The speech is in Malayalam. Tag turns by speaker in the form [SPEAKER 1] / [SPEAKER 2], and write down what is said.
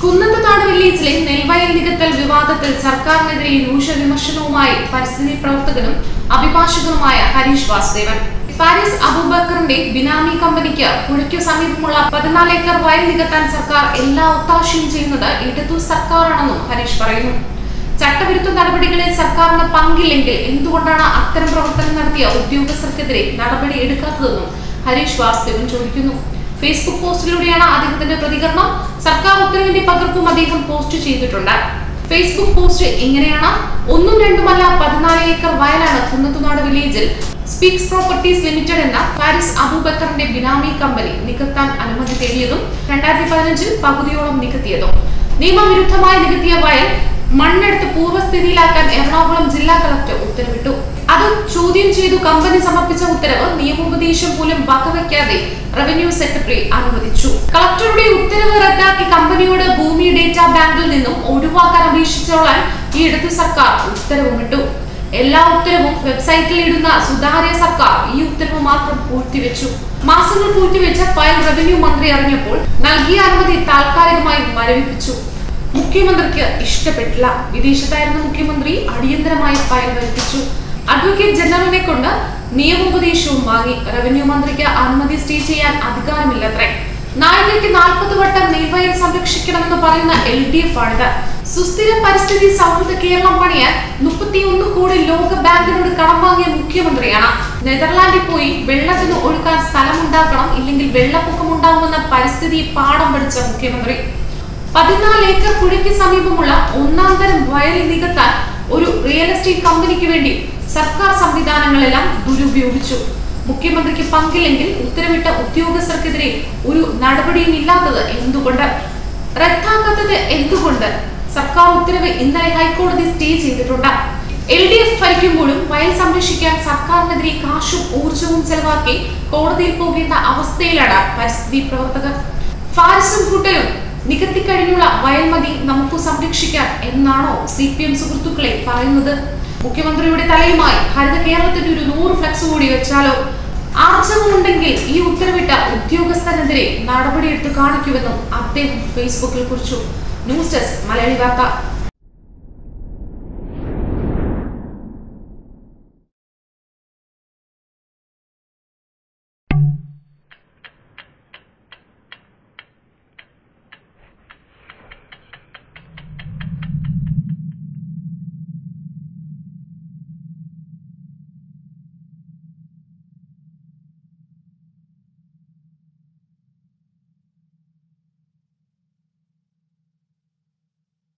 [SPEAKER 1] കുന്നത്തുനാട് വില്ലേജിലെ നെൽവയൽ നികത്തൽ വിവാദത്തിൽ സർക്കാരിനെതിരെ രൂക്ഷ വിമർശനവുമായി പരിസ്ഥിതി പ്രവർത്തകനും അഭിഭാഷകനുമായ ഹരീഷ് വാസുദേവൻ ഫാരിസ് അബൂബക്കറിന്റെ ബിനാമി കമ്പനിക്ക് പുഴയ്ക്കു സമീപമുള്ള പതിനാല് ഏക്കർ വയൽ നികത്താൻ സർക്കാർ എല്ലാ ഒത്താശയും ചെയ്യുന്നത് ഇടതു സർക്കാരാണെന്നും ഹരീഷ് പറയുന്നു ചട്ടവിരുദ്ധ നടപടികളിൽ സർക്കാരിന് പങ്കില്ലെങ്കിൽ എന്തുകൊണ്ടാണ് അത്തരം പ്രവർത്തനം നടത്തിയ ഉദ്യോഗസ്ഥർക്കെതിരെ നടപടി എടുക്കാത്തതെന്നും ഹരീഷ് വാസുദേവൻ ചോദിക്കുന്നു ഫേസ്ബുക്ക് പോസ്റ്റിലൂടെയാണ് അദ്ദേഹത്തിന്റെ പ്രതികരണം സർക്കാർ ഉത്തരവിന്റെ പകർപ്പും അദ്ദേഹം പോസ്റ്റ് ചെയ്തിട്ടുണ്ട് ഫേസ്ബുക്ക് പോസ്റ്റ് ഇങ്ങനെയാണ് ഒന്നും രണ്ടുമല്ല പതിനാല് ഏക്കർ വയലാണ് കുന്നത്തുനാട് വില്ലേജിൽ സ്പീക്സ് പ്രോപ്പർട്ടീസ് ലിമിറ്റഡ് എന്ന ഫാരിസ് അബൂബക്കറിന്റെ ബിനാമി കമ്പനി നികത്താൻ അനുമതി തേടിയതും രണ്ടായിരത്തി പതിനഞ്ചിൽ പകുതിയോളം നികത്തിയതും നിയമവിരുദ്ധമായി നികത്തിയ വയൽ മണ്ണെടുത്ത് പൂർവ്വസ്ഥിതിയിലാക്കാൻ എറണാകുളം ജില്ലാ കളക്ടർ ഉത്തരവിട്ടു അത് ചോദ്യം ചെയ്തു കമ്പനി സമർപ്പിച്ച ഉത്തരവ് നിയമോപദേശം പോലും വകവയ്ക്കാതെ റവന്യൂ സെക്രട്ടറി അനുവദിച്ചു കളക്ടറുടെ ഉത്തരവ് റദ്ദാക്കി കമ്പനിയോട് ഭൂമി ഡേറ്റാ ബാങ്കിൽ നിന്നും ഒഴിവാക്കാൻ അപേക്ഷിച്ചോളാൻ ഈ ഇടതു സർക്കാർ ഉത്തരവുമിട്ടു എല്ലാ ഉത്തരവും വെബ്സൈറ്റിൽ ഇടുന്ന സുതാര്യ സർക്കാർ ഈ ഉത്തരവ് മാത്രം പൂഴ്ത്തിവെച്ചു മാസങ്ങൾ പൂഴ്ത്തിവെച്ച ഫയൽ റവന്യൂ മന്ത്രി അറിഞ്ഞപ്പോൾ നൽകിയ അനുമതി താൽക്കാലികമായി മരവിപ്പിച്ചു മുഖ്യമന്ത്രിക്ക് ഇഷ്ടപ്പെട്ടില്ല വിദേശത്തായിരുന്ന മുഖ്യമന്ത്രി അടിയന്തരമായി ഫയൽ വരുത്തിച്ചു അഡ്വക്കേറ്റ് ജനറലിനെ കൊണ്ട് നിയമോപദേശവും വാങ്ങി റവന്യൂ മന്ത്രിക്ക് അനുമതി സ്റ്റേ ചെയ്യാൻ അധികാരമില്ലത്രേ നായികയ്ക്ക് നാൽപ്പത് വട്ടം നെൽവയൽ സംരക്ഷിക്കണമെന്ന് പറയുന്ന എൽ ഡി എഫ് ആണിത് സുസ്ഥിര പരിസ്ഥിതി സൗഹൃദ കേരളം പണിയാൻ മുപ്പത്തിയൊന്ന് കോടി ലോക ബാങ്കിനോട് കടം വാങ്ങിയ മുഖ്യമന്ത്രിയാണ് നെതർലാൻഡിൽ പോയി വെള്ളത്തിന് ഒഴുക്കാൻ സ്ഥലമുണ്ടാക്കണം ഇല്ലെങ്കിൽ വെള്ളപ്പൊക്കം ഉണ്ടാകുമെന്ന പരിസ്ഥിതി പാഠം പഠിച്ച മുഖ്യമന്ത്രി പതിനാല് ഏക്കർ പുഴയ്ക്ക് സമീപമുള്ള ഒന്നാം തരം വയൽ നികത്താൻ ഒരു റിയൽ എസ്റ്റേറ്റ് കമ്പനിക്ക് വേണ്ടി സർക്കാർ സംവിധാനങ്ങളെല്ലാം ദുരുപയോഗിച്ചു മുഖ്യമന്ത്രിക്ക് പങ്കില്ലെങ്കിൽ ഉത്തരവിട്ട ഉദ്യോഗസ്ഥർക്കെതിരെ ഒരു നടപടിയും ഇല്ലാത്തത് എന്തുകൊണ്ട് റദ്ദാക്കാത്തത് എന്തുകൊണ്ട് സർക്കാർ ഉത്തരവ് ഇന്നലെ ഹൈക്കോടതി സ്റ്റേ ചെയ്തിട്ടുണ്ട് എൽ ഡി എഫ് ഭരിക്കുമ്പോഴും വയൽ സംരക്ഷിക്കാൻ സർക്കാരിനെതിരെ കാശും ഊർജവും ചെലവാക്കി കോടതിയിൽ പോകേണ്ട അവസ്ഥയിലാണ് പരിസ്ഥിതി പ്രവർത്തകർ ഫാരിസും കൂട്ടരും നികത്തിക്കഴിഞ്ഞുള്ള വയൽമതി നമുക്ക് സംരക്ഷിക്കാൻ എന്നാണോ സി പി എം സുഹൃത്തുക്കളെ പറയുന്നത് മുഖ്യമന്ത്രിയുടെ തലയുമായി ഹരിത കേരളത്തിന്റെ ഒരു നൂറ് ഫ്ലക്സ് കൂടി വെച്ചാലോ ആർജവമുണ്ടെങ്കിൽ ഈ ഉത്തരവിട്ട ഉദ്യോഗസ്ഥനെതിരെ നടപടിയെടുത്ത് കാണിക്കുമെന്നും അദ്ദേഹം ഫേസ്ബുക്കിൽ കുറിച്ചു ന്യൂസ് ഡെസ്ക് മലയാളി വാർത്ത